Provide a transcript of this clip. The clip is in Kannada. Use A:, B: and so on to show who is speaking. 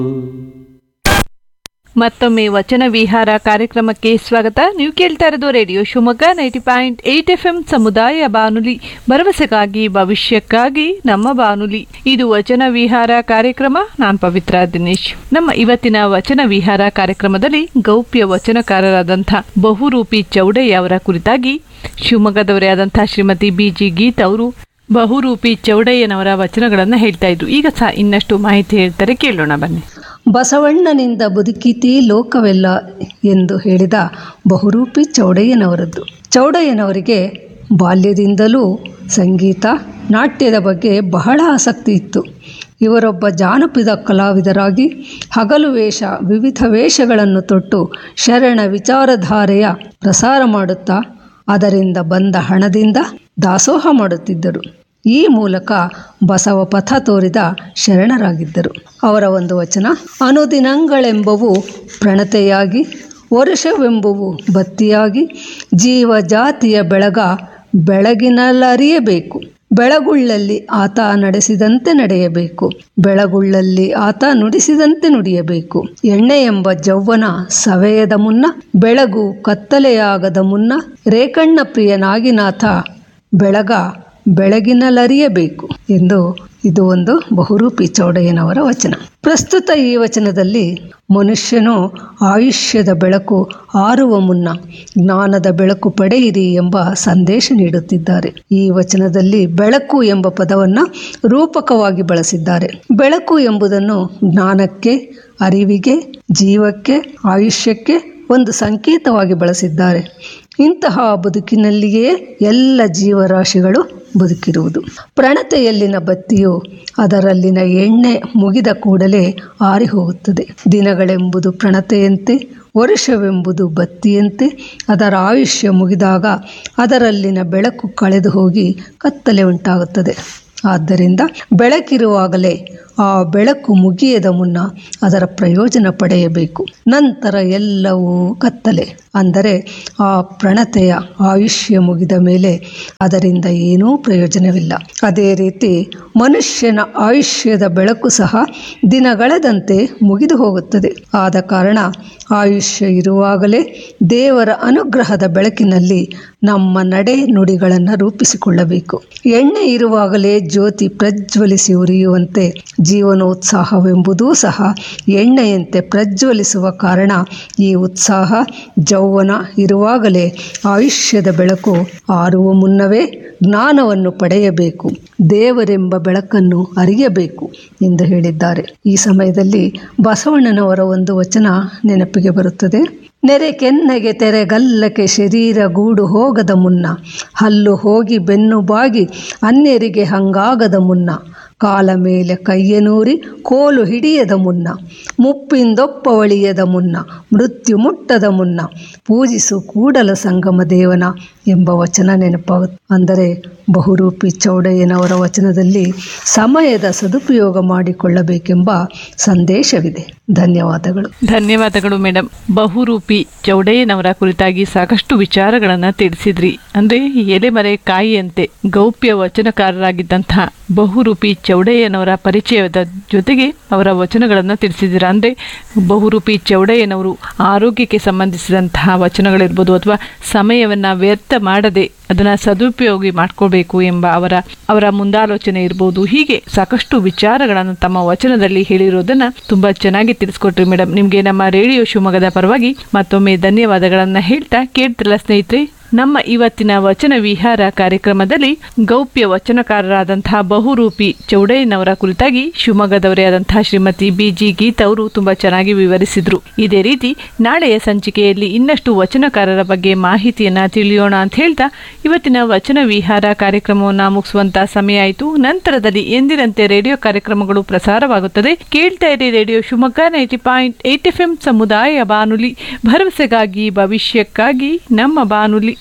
A: ಮತ್ತೊಮ್ಮೆ ವಚನ ವಿಹಾರ ಕಾರ್ಯಕ್ರಮಕ್ಕೆ ಸ್ವಾಗತ ನೀವು ಕೇಳ್ತಾ ಇರೋದು radio Shivamogga ninety point eight F M ಸಮುದಾಯ ಬಾನುಲಿ ಭರವಸೆಗಾಗಿ ಭವಿಷ್ಯಕ್ಕಾಗಿ ನಮ್ಮ ಬಾನುಲಿ ಇದು ವಚನ ವಿಹಾರ ಕಾರ್ಯಕ್ರಮ ನಾನ್ ಪವಿತ್ರ ದಿನೇಶ್ ನಮ್ಮ ಇವತ್ತಿನ ವಚನ ವಿಹಾರ ಕಾರ್ಯಕ್ರಮದಲ್ಲಿ ಗೌಪ್ಯ ವಚನಕಾರರಾದಂಥ ಬಹುರೂಪಿ ಚೌಡಯ್ಯ ಅವರ ಕುರಿತಾಗಿ ಶಿವಮೊಗ್ಗದವರೇ ಆದಂಥ ಶ್ರೀಮತಿ ಬಿ ಜಿ ಗೀತ್ ಅವರು ಬಹುರೂಪಿ ಚೌಡಯ್ಯನವರ ವಚನಗಳನ್ನು ಹೇಳ್ತಾ ಇದ್ರು ಈಗ ಸಹ ಇನ್ನಷ್ಟು ಮಾಹಿತಿ ಹೇಳ್ತಾರೆ ಕೇಳೋಣ ಬನ್ನಿ
B: ಬಸವಣ್ಣನಿಂದ ಬದುಕಿತೀ ಲೋಕವೆಲ್ಲ ಎಂದು ಹೇಳಿದ ಬಹುರೂಪಿ ಚೌಡಯ್ಯನವರದ್ದು ಚೌಡಯ್ಯನವರಿಗೆ ಬಾಲ್ಯದಿಂದಲೂ ಸಂಗೀತ ನಾಟ್ಯದ ಬಗ್ಗೆ ಬಹಳ ಆಸಕ್ತಿ ಇತ್ತು ಇವರೊಬ್ಬ ಜಾನಪದ ಕಲಾವಿದರಾಗಿ ಹಗಲು ವೇಷ ವಿವಿಧ ವೇಷಗಳನ್ನು ತೊಟ್ಟು ಶರಣ ವಿಚಾರಧಾರೆಯ ಪ್ರಸಾರ ಮಾಡುತ್ತಾ ಅದರಿಂದ ಬಂದ ಹಣದಿಂದ ದಾಸೋಹ ಮಾಡುತ್ತಿದ್ದರು ಈ ಮೂಲಕ ಬಸವ ಪಥ ತೋರಿದ ಶರಣರಾಗಿದ್ದರು ಅವರ ಒಂದು ವಚನ ಅನುದಿನಗಳೆಂಬವು ಪ್ರಣತೆಯಾಗಿ ವರುಷವೆಂಬುವು ಬತ್ತಿಯಾಗಿ ಜೀವ ಜಾತಿಯ ಬೆಳಗ ಬೆಳಗಿನಲ್ಲರಿಯಬೇಕು ಬೆಳಗುಳ್ಳಲ್ಲಿ ಆತ ನಡೆಸಿದಂತೆ ನಡೆಯಬೇಕು ಬೆಳಗುಳ್ಳಲ್ಲಿ ಆತ ನುಡಿಸಿದಂತೆ ನುಡಿಯಬೇಕು ಎಣ್ಣೆ ಎಂಬ ಜೌವನ ಸವೆಯದ ಮುನ್ನ ಬೆಳಗು ಕತ್ತಲೆಯಾಗದ ಮುನ್ನ ರೇಕಣ್ಣ ಪ್ರಿಯನಾಗಿನಾಥ ಬೆಳಗ ಬೆಳಗಿನಲರಿಯಬೇಕು ಎಂದು ಇದು ಒಂದು ಬಹುರೂಪಿ ಚೌಡಯ್ಯನವರ ವಚನ ಪ್ರಸ್ತುತ ಈ ವಚನದಲ್ಲಿ ಮನುಷ್ಯನು ಆಯುಷ್ಯದ ಬೆಳಕು ಆರುವ ಮುನ್ನ ಜ್ಞಾನದ ಬೆಳಕು ಪಡೆಯಿರಿ ಎಂಬ ಸಂದೇಶ ನೀಡುತ್ತಿದ್ದಾರೆ ಈ ವಚನದಲ್ಲಿ ಬೆಳಕು ಎಂಬ ಪದವನ್ನು ರೂಪಕವಾಗಿ ಬಳಸಿದ್ದಾರೆ ಬೆಳಕು ಎಂಬುದನ್ನು ಜ್ಞಾನಕ್ಕೆ ಅರಿವಿಗೆ ಜೀವಕ್ಕೆ ಆಯುಷ್ಯಕ್ಕೆ ಒಂದು ಸಂಕೇತವಾಗಿ ಬಳಸಿದ್ದಾರೆ ಇಂತಹ ಬದುಕಿನಲ್ಲಿಯೇ ಎಲ್ಲ ಜೀವರಾಶಿಗಳು ಬದುಕಿರುವುದು ಪ್ರಣತೆಯಲ್ಲಿನ ಬತ್ತಿಯು ಅದರಲ್ಲಿನ ಎಣ್ಣೆ ಮುಗಿದ ಕೂಡಲೇ ಆರಿ ಹೋಗುತ್ತದೆ ದಿನಗಳೆಂಬುದು ಪ್ರಣತೆಯಂತೆ ವರುಷವೆಂಬುದು ಬತ್ತಿಯಂತೆ ಅದರ ಆಯುಷ್ಯ ಮುಗಿದಾಗ ಅದರಲ್ಲಿನ ಬೆಳಕು ಕಳೆದು ಹೋಗಿ ಕತ್ತಲೆ ಉಂಟಾಗುತ್ತದೆ ಆದ್ದರಿಂದ ಬೆಳಕಿರುವಾಗಲೇ ಆ ಬೆಳಕು ಮುಗಿಯದ ಮುನ್ನ ಅದರ ಪ್ರಯೋಜನ ಪಡೆಯಬೇಕು ನಂತರ ಎಲ್ಲವೂ ಕತ್ತಲೆ ಅಂದರೆ ಆ ಪ್ರಣತೆಯ ಆಯುಷ್ಯ ಮುಗಿದ ಮೇಲೆ ಅದರಿಂದ ಏನೂ ಪ್ರಯೋಜನವಿಲ್ಲ ಅದೇ ರೀತಿ ಮನುಷ್ಯನ ಆಯುಷ್ಯದ ಬೆಳಕು ಸಹ ದಿನಗಳೆದಂತೆ ಮುಗಿದು ಹೋಗುತ್ತದೆ ಆದ ಕಾರಣ ಆಯುಷ್ಯ ಇರುವಾಗಲೇ ದೇವರ ಅನುಗ್ರಹದ ಬೆಳಕಿನಲ್ಲಿ ನಮ್ಮ ನಡೆ ನುಡಿಗಳನ್ನು ರೂಪಿಸಿಕೊಳ್ಳಬೇಕು ಎಣ್ಣೆ ಇರುವಾಗಲೇ ಜ್ಯೋತಿ ಪ್ರಜ್ವಲಿಸಿ ಉರಿಯುವಂತೆ ಜೀವನೋತ್ಸಾಹವೆಂಬುದೂ ಸಹ ಎಣ್ಣೆಯಂತೆ ಪ್ರಜ್ವಲಿಸುವ ಕಾರಣ ಈ ಉತ್ಸಾಹ ಯೌವನ ಇರುವಾಗಲೇ ಆಯುಷ್ಯದ ಬೆಳಕು ಆರುವ ಮುನ್ನವೇ ಜ್ಞಾನವನ್ನು ಪಡೆಯಬೇಕು ದೇವರೆಂಬ ಬೆಳಕನ್ನು ಅರಿಯಬೇಕು ಎಂದು ಹೇಳಿದ್ದಾರೆ ಈ ಸಮಯದಲ್ಲಿ ಬಸವಣ್ಣನವರ ಒಂದು ವಚನ ನೆನಪಿಗೆ ಬರುತ್ತದೆ ನೆರೆ ಕೆನ್ನೆಗೆ ತೆರೆಗಲ್ಲಕ್ಕೆ ಶರೀರ ಗೂಡು ಹೋಗದ ಮುನ್ನ ಹಲ್ಲು ಹೋಗಿ ಬೆನ್ನು ಬಾಗಿ ಅನ್ಯರಿಗೆ ಹಂಗಾಗದ ಮುನ್ನ ಕಾಲ ಮೇಲೆ ಕೈಯನೂರಿ ಕೋಲು ಹಿಡಿಯದ ಮುನ್ನ ಮುಪ್ಪಿಂದೊಪ್ಪವಳಿಯದ ಮುನ್ನ ಮೃತ್ಯು ಮುಟ್ಟದ ಮುನ್ನ ಪೂಜಿಸು ಕೂಡಲ ಸಂಗಮ ದೇವನ ಎಂಬ ವಚನ ನೆನಪಾಗುತ್ತೆ ಅಂದರೆ ಬಹುರೂಪಿ ಚೌಡಯ್ಯನವರ ವಚನದಲ್ಲಿ ಸಮಯದ ಸದುಪಯೋಗ ಮಾಡಿಕೊಳ್ಳಬೇಕೆಂಬ ಸಂದೇಶವಿದೆ ಧನ್ಯವಾದಗಳು
A: ಧನ್ಯವಾದಗಳು ಮೇಡಮ್ ಬಹುರೂಪಿ ಚೌಡಯ್ಯನವರ ಕುರಿತಾಗಿ ಸಾಕಷ್ಟು ವಿಚಾರಗಳನ್ನ ತಿಳಿಸಿದ್ರಿ ಅಂದ್ರೆ ಈ ಎಲೆಮರೆ ಕಾಯಿಯಂತೆ ಗೌಪ್ಯ ವಚನಕಾರರಾಗಿದ್ದಂತಹ ಬಹುರೂಪಿ ಚೌಡಯ್ಯನವರ ಪರಿಚಯದ ಜೊತೆಗೆ ಅವರ ವಚನಗಳನ್ನು ತಿಳಿಸಿದ್ದೀರಾ ಅಂದ್ರೆ ಬಹುರೂಪಿ ಚೌಡಯ್ಯನವರು ಆರೋಗ್ಯಕ್ಕೆ ಸಂಬಂಧಿಸಿದಂತಹ ವಚನಗಳಿರ್ಬೋದು ಅಥವಾ ಸಮಯವನ್ನ ವ್ಯರ್ಥ ಮಾಡದೆ ಅದನ್ನ ಸದುಪಯೋಗಿ ಮಾಡ್ಕೋಬೇಕು ಎಂಬ ಅವರ ಅವರ ಮುಂದಾಲೋಚನೆ ಇರ್ಬೋದು ಹೀಗೆ ಸಾಕಷ್ಟು ವಿಚಾರಗಳನ್ನು ತಮ್ಮ ವಚನದಲ್ಲಿ ಹೇಳಿರೋದನ್ನ ತುಂಬಾ ಚೆನ್ನಾಗಿ ತಿಳಿಸ್ಕೊಟ್ರಿ ಮೇಡಮ್ ನಿಮ್ಗೆ ನಮ್ಮ ರೇಡಿಯೋ ಶಿವಮೊಗ್ಗದ ಪರವಾಗಿ ಮತ್ತೊಮ್ಮೆ ಧನ್ಯವಾದಗಳನ್ನ ಹೇಳ್ತಾ ಕೇಳ್ತಿರಲ್ಲ ಸ್ನೇಹಿತರೆ ನಮ್ಮ ಇವತ್ತಿನ ವಚನ ವಿಹಾರ ಕಾರ್ಯಕ್ರಮದಲ್ಲಿ ಗೌಪ್ಯ ವಚನಕಾರರಾದಂತಹ ಬಹುರೂಪಿ ಚೌಡಯ್ಯನವರ ಕುರಿತಾಗಿ ಶಿವಮೊಗ್ಗದವರೇ ಆದಂತಹ ಶ್ರೀಮತಿ ಬಿ ಜಿ ಗೀತ್ ಅವರು ತುಂಬಾ ಚೆನ್ನಾಗಿ ವಿವರಿಸಿದ್ರು ಇದೇ ರೀತಿ ನಾಳೆಯ ಸಂಚಿಕೆಯಲ್ಲಿ ಇನ್ನಷ್ಟು ವಚನಕಾರರ ಬಗ್ಗೆ ಮಾಹಿತಿಯನ್ನ ತಿಳಿಯೋಣ ಅಂತ ಹೇಳ್ತಾ ಇವತ್ತಿನ ವಚನ ವಿಹಾರ ಕಾರ್ಯಕ್ರಮವನ್ನ ಮುಗಿಸುವಂತ ಸಮಯ ಆಯಿತು ನಂತರದಲ್ಲಿ ಎಂದಿನಂತೆ ರೇಡಿಯೋ ಕಾರ್ಯಕ್ರಮಗಳು ಪ್ರಸಾರವಾಗುತ್ತದೆ ಕೇಳ್ತಾ ಇರಿ radio Shivamogga ninety point eight F M ಸಮುದಾಯ ಬಾನುಲಿ ಭರವಸೆಗಾಗಿ ಭವಿಷ್ಯಕ್ಕಾಗಿ ನಮ್ಮ ಬಾನುಲಿ